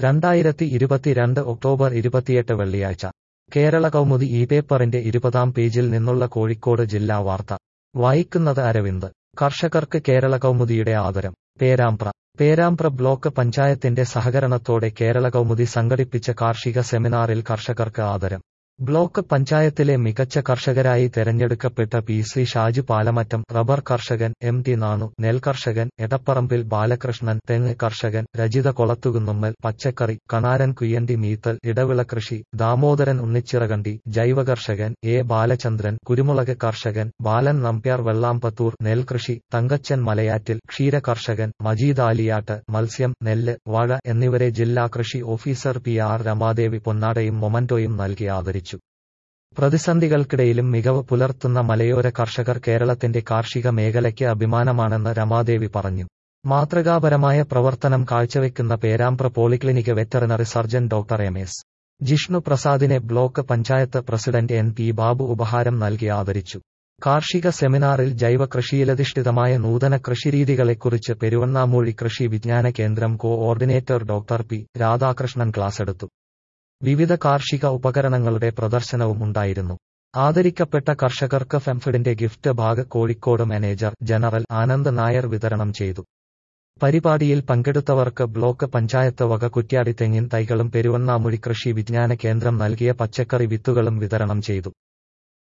രണ്ടായിരത്തി ഇരുപത്തിരണ്ട് ഒക്ടോബർ ഇരുപത്തിയെട്ട് വെള്ളിയാഴ്ച കേരള കൗമുദി ഈ പേപ്പറിന്റെ ഇരുപതാം പേജിൽ നിന്നുള്ള കോഴിക്കോട് ജില്ലാ വാർത്ത വായിക്കുന്നത് അരവിന്ദ് കർഷകർക്ക് കേരള കൗമുദിയുടെ ആദരം പേരാമ്പ്ര പേരാമ്പ്ര ബ്ലോക്ക് പഞ്ചായത്തിന്റെ സഹകരണത്തോടെ കേരള കൗമുദി സംഘടിപ്പിച്ച കാർഷിക സെമിനാറിൽ കർഷകർക്ക് ആദരം ബ്ലോക്ക് പഞ്ചായത്തിലെ മികച്ച കർഷകരായി തെരഞ്ഞെടുക്കപ്പെട്ട P C Shaju Palamattam rubber കർഷകൻ എം ടി നാണു നെൽകർഷകൻ എടപ്പറമ്പിൽ ബാലകൃഷ്ണൻ തെങ്ങ് കർഷകൻ രജിത കൊളത്തുകുന്നുമ്മൽ പച്ചക്കറി കണാരൻ കുയ്യന്തി മീത്തൽ ഇടവിള കൃഷി ദാമോദരൻ ഉണ്ണിച്ചിറകണ്ടി ജൈവ കർഷകൻ എ ബാലചന്ദ്രൻ കുരുമുളക് കർഷകൻ ബാലൻ നമ്പ്യാർ വെള്ളാമ്പത്തൂർ നെൽകൃഷി തങ്കച്ചൻ മലയാറ്റിൽ ക്ഷീര കർഷകൻ മജീദ് ആലിയാട്ട് മത്സ്യം നെല്ല് വാഴ എന്നിവരെ ജില്ലാ കൃഷി ഓഫീസർ പി ആർ രമാദേവി പൊന്നാടയും മൊമന്റോയും നൽകി ആദരിച്ചു പ്രതിസന്ധികൾക്കിടയിലും മികവ് പുലർത്തുന്ന മലയോര കർഷകർ കേരളത്തിന്റെ കാർഷിക മേഖലയ്ക്ക് അഭിമാനമാണെന്ന് രമാദേവി പറഞ്ഞു മാതൃകാപരമായ പ്രവർത്തനം കാഴ്ചവെക്കുന്ന Perambra polyclinic veterinary surgeon doctor M S Jishnu പ്രസാദിനെ block panchayat president N P Babu ഉപഹാരം നൽകി ആദരിച്ചു കാർഷിക സെമിനാറിൽ ജൈവ കൃഷിയിലധിഷ്ഠിതമായ നൂതന കൃഷിരീതികളെക്കുറിച്ച് പെരുവണ്ണാമൂഴി കൃഷി വിജ്ഞാന കേന്ദ്രം കോഓർഡിനേറ്റർ ഡോക്ടർ പി രാധാകൃഷ്ണൻ ക്ലാസെടുത്തു വിവിധ കാർഷിക ഉപകരണങ്ങളുടെ പ്രദർശനവും ഉണ്ടായിരുന്നു ആദരിക്കപ്പെട്ട കർഷകർക്ക് ഫെംഫിഡിന്റെ gift bag Kozhikode manager general Anand Nair വിതരണം ചെയ്തു പരിപാടിയിൽ പങ്കെടുത്തവർക്ക് ബ്ലോക്ക് പഞ്ചായത്ത് വക കുറ്റ്യാടി തെങ്ങിൻ തൈകളും പെരുവണ്ണാമുഴി കൃഷി വിജ്ഞാന കേന്ദ്രം നൽകിയ പച്ചക്കറി വിത്തുകളും വിതരണം ചെയ്തു